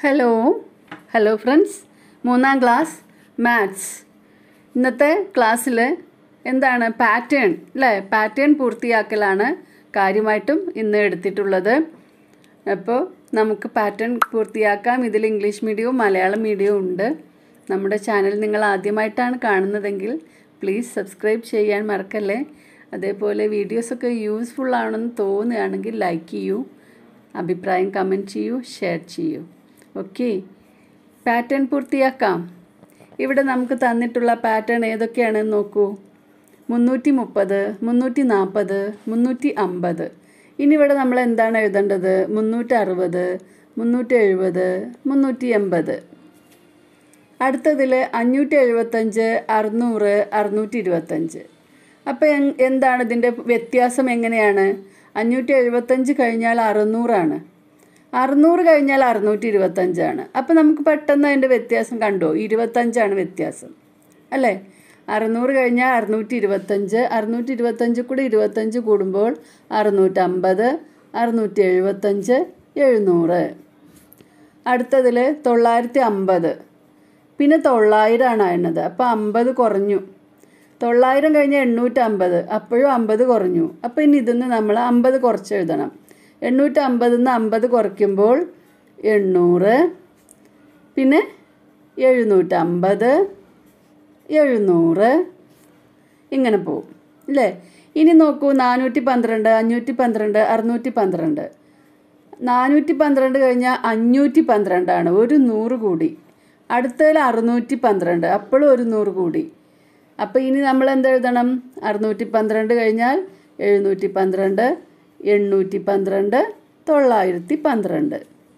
hello hello friends മൂന്നാം class maths ഇന്നത്തെ ക്ലാസ്സിൽ എന്താണ് പാറ്റേൺ അല്ലേ പാറ്റേൺ പൂർത്തിയാക്കലാണ് കാര്യമായിട്ടും ഇന്ന് എടുത്തിട്ടുള്ളത് അപ്പോൾ നമുക്ക് പാറ്റേൺ പൂർത്തിയാക്കാം ഇതിൽ ഇംഗ്ലീഷ് മീഡിയവും മലയാളം മീഡിയവും ഉണ്ട് നമ്മുടെ ചാനൽ നിങ്ങൾ ആദ്യമായിട്ടാണ് കാണുന്നതെങ്കിൽ പ്ലീസ് സബ്സ്ക്രൈബ് ചെയ്യാൻ മറക്കല്ലേ അതേപോലെ വീഡിയോസൊക്കെ യൂസ്ഫുൾ ആണെന്ന് തോന്നുകയാണെങ്കിൽ ലൈക്ക് ചെയ്യൂ അഭിപ്രായം കമൻറ്റ് ചെയ്യൂ ഷെയർ ചെയ്യൂ ഓക്കെ പാറ്റേൺ പൂർത്തിയാക്കാം ഇവിടെ നമുക്ക് തന്നിട്ടുള്ള പാറ്റേൺ ഏതൊക്കെയാണെന്ന് നോക്കൂ മുന്നൂറ്റി മുപ്പത് മുന്നൂറ്റി നാൽപ്പത് മുന്നൂറ്റി അമ്പത് ഇനി ഇവിടെ നമ്മൾ എന്താണ് എഴുതേണ്ടത് മുന്നൂറ്റി അറുപത് മുന്നൂറ്റി എഴുപത് മുന്നൂറ്റി എൺപത് അടുത്തതിൽ അഞ്ഞൂറ്റി എഴുപത്തഞ്ച് അറുന്നൂറ് അറുന്നൂറ്റി ഇരുപത്തഞ്ച് അപ്പോൾ എന്താണ് ഇതിൻ്റെ വ്യത്യാസം എങ്ങനെയാണ് അഞ്ഞൂറ്റി എഴുപത്തഞ്ച് കഴിഞ്ഞാൽ അറുന്നൂറാണ് അറുന്നൂറ് കഴിഞ്ഞാൽ അറുന്നൂറ്റി ഇരുപത്തഞ്ചാണ് അപ്പോൾ നമുക്ക് പെട്ടെന്ന് അതിൻ്റെ വ്യത്യാസം കണ്ടോ ഇരുപത്തഞ്ചാണ് വ്യത്യാസം അല്ലേ അറുന്നൂറ് കഴിഞ്ഞാൽ അറുന്നൂറ്റി ഇരുപത്തഞ്ച് അറുന്നൂറ്റി ഇരുപത്തഞ്ച് കൂടി ഇരുപത്തഞ്ച് കൂടുമ്പോൾ അറുന്നൂറ്റമ്പത് അറുന്നൂറ്റി എഴുപത്തഞ്ച് എഴുന്നൂറ് അടുത്തതിൽ തൊള്ളായിരത്തി അമ്പത് പിന്നെ തൊള്ളായിരമാണ് ആയിരുന്നത് അപ്പോൾ അമ്പത് കുറഞ്ഞു തൊള്ളായിരം കഴിഞ്ഞ് എണ്ണൂറ്റമ്പത് അപ്പോഴും അമ്പത് കുറഞ്ഞു അപ്പോൾ ഇനി ഇതിന്ന് നമ്മൾ അമ്പത് കുറച്ച് എഴുതണം എണ്ണൂറ്റമ്പതിൽ നിന്ന് അമ്പത് കുറയ്ക്കുമ്പോൾ എണ്ണൂറ് പിന്നെ എഴുന്നൂറ്റമ്പത് എഴുന്നൂറ് ഇങ്ങനെ പോവും അല്ലേ ഇനി നോക്കൂ നാനൂറ്റി പന്ത്രണ്ട് അഞ്ഞൂറ്റി പന്ത്രണ്ട് അറുന്നൂറ്റി പന്ത്രണ്ട് നാനൂറ്റി പന്ത്രണ്ട് കഴിഞ്ഞാൽ അഞ്ഞൂറ്റി പന്ത്രണ്ടാണ് ഒരു നൂറ് കൂടി അടുത്തതിൽ അറുന്നൂറ്റി പന്ത്രണ്ട് അപ്പോഴും ഒരു നൂറ് കൂടി അപ്പോൾ ഇനി നമ്മൾ എന്ത് എഴുതണം അറുന്നൂറ്റി പന്ത്രണ്ട് കഴിഞ്ഞാൽ എഴുന്നൂറ്റി പന്ത്രണ്ട് എണ്ണൂറ്റി പന്ത്രണ്ട് തൊള്ളായിരത്തി പന്ത്രണ്ട്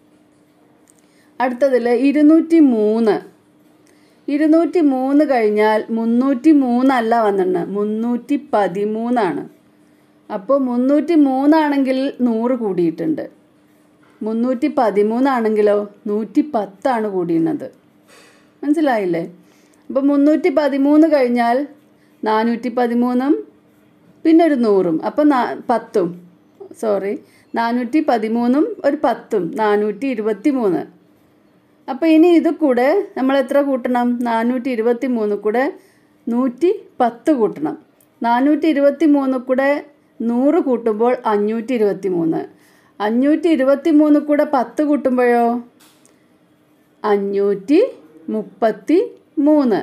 അടുത്തതിൽ ഇരുന്നൂറ്റി മൂന്ന് ഇരുന്നൂറ്റി മൂന്ന് കഴിഞ്ഞാൽ മുന്നൂറ്റി മൂന്നല്ല വന്നിട്ടുണ്ട് മുന്നൂറ്റി പതിമൂന്നാണ് അപ്പോൾ മുന്നൂറ്റി മൂന്നാണെങ്കിൽ നൂറ് കൂടിയിട്ടുണ്ട് മുന്നൂറ്റി പതിമൂന്നാണെങ്കിലോ നൂറ്റി പത്താണ് കൂടിയുന്നത് മനസ്സിലായില്ലേ അപ്പോൾ മുന്നൂറ്റി പതിമൂന്ന് കഴിഞ്ഞാൽ നാനൂറ്റി പതിമൂന്നും പിന്നെ ഒരു നൂറും അപ്പം നാ പത്തും സോറി നാനൂറ്റി പതിമൂന്നും ഒരു പത്തും നാനൂറ്റി ഇരുപത്തി മൂന്ന് അപ്പോൾ ഇനി ഇത് കൂടെ നമ്മൾ എത്ര കൂട്ടണം നാനൂറ്റി ഇരുപത്തി മൂന്ന് കൂടെ നൂറ്റി പത്ത് കൂട്ടണം നാനൂറ്റി ഇരുപത്തി മൂന്ന് കൂടെ നൂറ് കൂട്ടുമ്പോൾ അഞ്ഞൂറ്റി ഇരുപത്തി മൂന്ന് അഞ്ഞൂറ്റി ഇരുപത്തി മൂന്ന് കൂടെ പത്ത് കൂട്ടുമ്പോഴോ അഞ്ഞൂറ്റി മുപ്പത്തി മൂന്ന്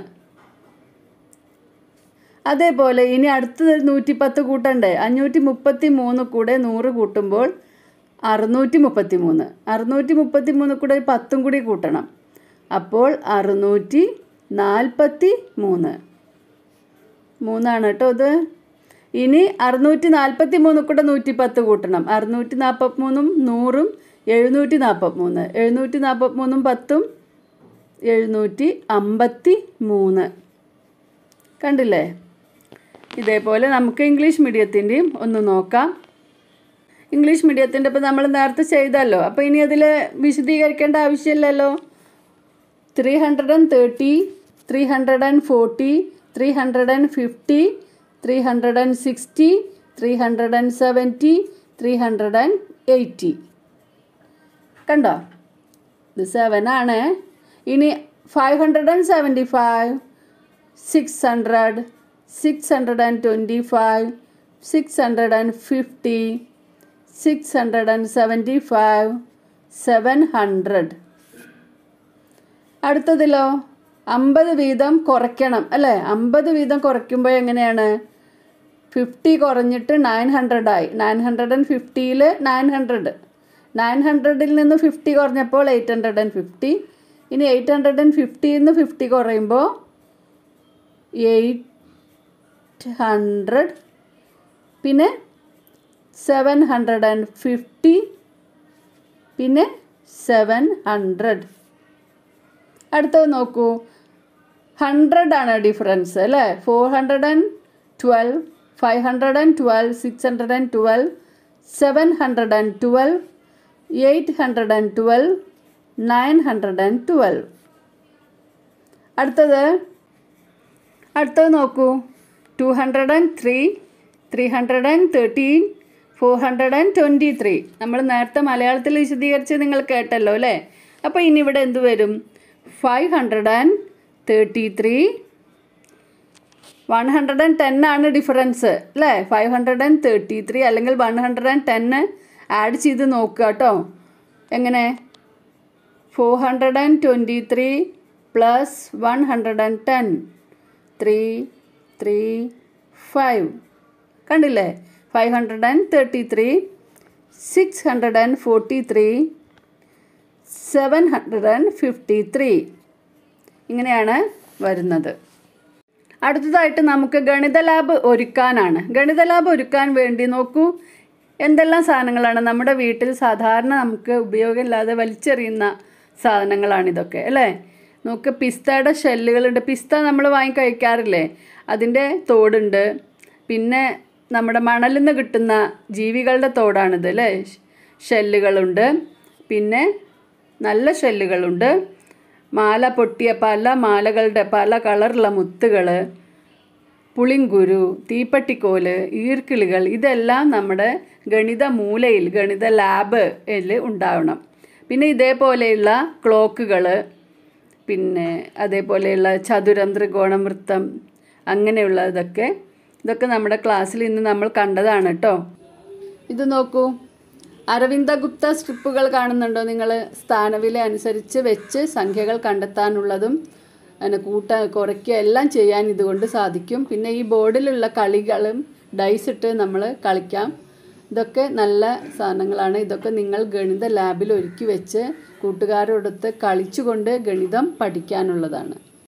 അതേപോലെ ഇനി അടുത്തത് നൂറ്റി പത്ത് കൂട്ടണ്ടേ അഞ്ഞൂറ്റി മുപ്പത്തി മൂന്ന് കൂടെ നൂറ് കൂട്ടുമ്പോൾ അറുന്നൂറ്റി മുപ്പത്തി മൂന്ന് അറുന്നൂറ്റി മുപ്പത്തി മൂന്ന് കൂടെ പത്തും കൂടി കൂട്ടണം അപ്പോൾ അറുന്നൂറ്റി നാൽപ്പത്തി മൂന്ന് മൂന്നാണ് കേട്ടോ ഇത് ഇനി അറുന്നൂറ്റി നാൽപ്പത്തി മൂന്ന് കൂടെ നൂറ്റി പത്ത് കൂട്ടണം അറുന്നൂറ്റി നാൽപ്പത്തി മൂന്നും നൂറും എഴുന്നൂറ്റി നാൽപ്പത്തി മൂന്ന് എഴുന്നൂറ്റി നാൽപ്പത്തി മൂന്നും പത്തും എഴുന്നൂറ്റി അമ്പത്തി മൂന്ന് കണ്ടില്ലേ ഇതേപോലെ നമുക്ക് ഇംഗ്ലീഷ് മീഡിയത്തിൻ്റെയും ഒന്ന് നോക്കാം ഇംഗ്ലീഷ് മീഡിയത്തിൻ്റെ ഇപ്പം നമ്മൾ നേരത്തെ ചെയ്തല്ലോ അപ്പോൾ ഇനി അതിൽ വിശദീകരിക്കേണ്ട ആവശ്യമില്ലല്ലോ three hundred and thirty three hundred and forty three hundred and fifty three hundred and sixty three hundred and seventy three hundred and eighty കണ്ടോ ഇത് സെവൻ ആണ് ഇനി five hundred and seventy five six hundred six hundred and twenty five six hundred and fifty six hundred and seventy five seven hundred അടുത്തതിലോ അമ്പത് വീതം കുറയ്ക്കണം അല്ലേ അമ്പത് വീതം കുറയ്ക്കുമ്പോൾ എങ്ങനെയാണ് ഫിഫ്റ്റി കുറഞ്ഞിട്ട് നയൻ ഹൺഡ്രഡ് ആയി നയൻ ഹൺഡ്രഡ് ആൻഡ് ഫിഫ്റ്റിയിൽ നയൻ ഹൺഡ്രഡ് നയൻ ഹൺഡ്രഡിൽ നിന്ന് ഫിഫ്റ്റി കുറഞ്ഞപ്പോൾ എയ്റ്റ് ഹൺഡ്രഡ് ആൻഡ് ഫിഫ്റ്റി ഇനി എയ്റ്റ് ഹൺഡ്രഡ് ആൻഡ് ഫിഫ്റ്റിയിൽ നിന്ന് ഫിഫ്റ്റി കുറയുമ്പോൾ എയ്റ്റ് ഹൺഡ്രഡ് പിന്നെ സെവൻ ഹൺഡ്രഡ് ആൻഡ് ഫിഫ്റ്റി പിന്നെ സെവൻ ഹൺഡ്രഡ് അടുത്തത് നോക്കൂ ഹൺഡ്രഡ് ആണ് ഡിഫറൻസ് അല്ലേ four hundred and twelve five hundred and twelve six hundred and twelve seven hundred and twelve eight hundred and twelve nine hundred and twelve അടുത്തത് അടുത്തത് നോക്കൂ two hundred and three three hundred and thirteen four hundred and twenty three നമ്മൾ നേരത്തെ മലയാളത്തിൽ വിശദീകരിച്ച് നിങ്ങൾ കേട്ടല്ലോ അല്ലേ അപ്പോൾ ഇനി ഇവിടെ എന്ത് വരും five hundred and thirty three one hundred and ten ആണ് ഡിഫറൻസ് അല്ലേ five hundred and thirty three അല്ലെങ്കിൽ വൺ ഹൺഡ്രഡ് ആൻഡ് ടെന്ന് ആഡ് ചെയ്ത് നോക്കുക കേട്ടോ എങ്ങനെ four hundred and twenty three plus one hundred and ten three three five കണ്ടില്ലേ five hundred and thirty three six hundred and forty three seven hundred and fifty three ഇങ്ങനെയാണ് വരുന്നത് അടുത്തതായിട്ട് നമുക്ക് ഗണിത ലാബ് ഒരുക്കാനാണ് ഗണിത ലാബ് ഒരുക്കാൻ വേണ്ടി നോക്കൂ എന്തെല്ലാം സാധനങ്ങളാണ് നമ്മുടെ വീട്ടിൽ സാധാരണ നമുക്ക് ഉപയോഗമില്ലാതെ വലിച്ചെറിയുന്ന സാധനങ്ങളാണിതൊക്കെ അല്ലേ നമുക്ക് പിസ്തയുടെ ഷെല്ലുകളുണ്ട് പിസ്ത നമ്മൾ വാങ്ങി കഴിക്കാറില്ലേ അതിൻ്റെ തോടുണ്ട് പിന്നെ നമ്മുടെ മണലിൽ നിന്ന് കിട്ടുന്ന ജീവികളുടെ തോടാണിത് അല്ലേ ഷെല്ലുകളുണ്ട് പിന്നെ നല്ല ഷെല്ലുകളുണ്ട് മാല പൊട്ടിയ പല മാലകളുടെ പല കളറുള്ള മുത്തുകൾ പുളിങ്കുരു തീപ്പട്ടിക്കോല് ഈർക്കിളികൾ ഇതെല്ലാം നമ്മുടെ ഗണിത മൂലയിൽ ഗണിത ലാബ് ഉണ്ടാവണം പിന്നെ ഇതേപോലെയുള്ള ക്ലോക്കുകൾ പിന്നെ അതേപോലെയുള്ള ചതുരം ത്രികോണം വൃത്തം അങ്ങനെയുള്ള ഇതൊക്കെ ഇതൊക്കെ നമ്മുടെ ക്ലാസ്സിൽ ഇന്ന് നമ്മൾ കണ്ടതാണ് കേട്ടോ ഇത് നോക്കൂ അരവിന്ദ ഗുപ്ത സ്ട്രിപ്പുകൾ കാണുന്നുണ്ടോ നിങ്ങൾ സ്ഥാനവില അനുസരിച്ച് വെച്ച് സംഖ്യകൾ കണ്ടെത്താനുള്ളതും അതിനെ കൂട്ട കുറയ്ക്കുക എല്ലാം ചെയ്യാൻ ഇതുകൊണ്ട് സാധിക്കും പിന്നെ ഈ ബോർഡിലുള്ള കളികളും ഡൈസ് ഇട്ട് നമ്മൾ കളിക്കാം ഇതൊക്കെ നല്ല സാധനങ്ങളാണ് ഇതൊക്കെ നിങ്ങൾ ഗണിത ലാബിൽ ഒരുക്കി വെച്ച് കൂട്ടുകാരോടൊത്ത് കളിച്ചുകൊണ്ട് ഗണിതം പഠിക്കാനുള്ളതാണ്